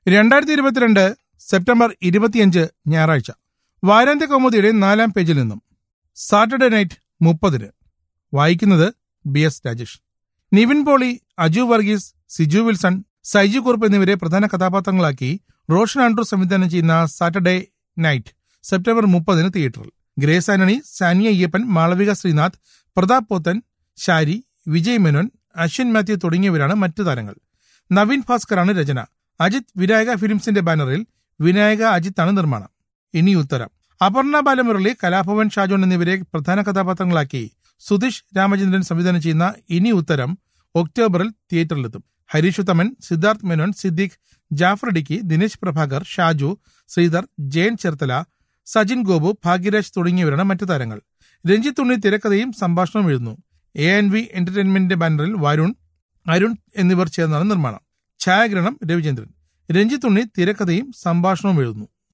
രണ്ടായിരത്തി ഇരുപത്തിരണ്ട് സെപ്റ്റംബർ ഇരുപത്തിയഞ്ച് ഞായറാഴ്ച വാരാന്ത്യ കൗമുദിയുടെ നാലാം പേജിൽ നിന്നും സാറ്റർഡേ നൈറ്റ് മുപ്പതിന് വായിക്കുന്നത് ബി എസ് രാജേഷ് നിവിൻ പോളി അജു വർഗീസ് സിജു വിൽസൺ സൈജു കുറുപ്പ് എന്നിവരെ പ്രധാന കഥാപാത്രങ്ങളാക്കി റോഷൻ ആൻഡ്രൂ സംവിധാനം ചെയ്യുന്ന സാറ്റർഡേ നൈറ്റ് സെപ്റ്റംബർ മുപ്പതിന് തിയേറ്ററിൽ ഗ്രേസ് ആന്റണി സാനിയ അയ്യപ്പൻ മാളവിക ശ്രീനാഥ് പ്രതാപ് പോത്തൻ ഷാരി വിജയ് മേനോൻ അശ്വിൻ മാത്യു തുടങ്ങിയവരാണ് മറ്റു താരങ്ങൾ നവീൻ ഭാസ്കറാണ് രചന അജിത് വിനായക ഫിലിംസിന്റെ ബാനറിൽ വിനായക അജിത്താണ് നിർമ്മാണം ഇനി ഉത്തരം അപർണ ബാലമുരളി കലാഭവൻ ഷാജോൺ എന്നിവരെ പ്രധാന കഥാപാത്രങ്ങളാക്കി സുധീഷ് രാമചന്ദ്രൻ സംവിധാനം ചെയ്യുന്ന ഇനി ഉത്തരം ഒക്ടോബറിൽ തിയേറ്ററിലെത്തും ഹരീഷ് ഉത്തമൻ സിദ്ധാർത്ഥ് മേനോൻ സിദ്ദീഖ് ജാഫർ ഇടുക്കി ദിനേശ് പ്രഭാകർ ഷാജു ശ്രീധർ ജയൻ ചെർത്തല സജിൻ ഗോപു ഭാഗ്യരാജ് തുടങ്ങിയവരാണ് മറ്റു താരങ്ങൾ രഞ്ജിത്ത് ഉണ്ണി തിരക്കഥയും സംഭാഷണവും എഴുതുന്നു എ എൻ വി എന്റർടൈൻമെന്റിന്റെ ബാനറിൽ വരുൺ അരുൺ എന്നിവർ ചേർന്നാണ് നിർമ്മാണം ഛായാഗ്രഹണം രവിചന്ദ്രൻ രഞ്ജിത്ത് ഉണ്ണി തിരക്കഥയും സംഭാഷണവും എഴുതുന്നു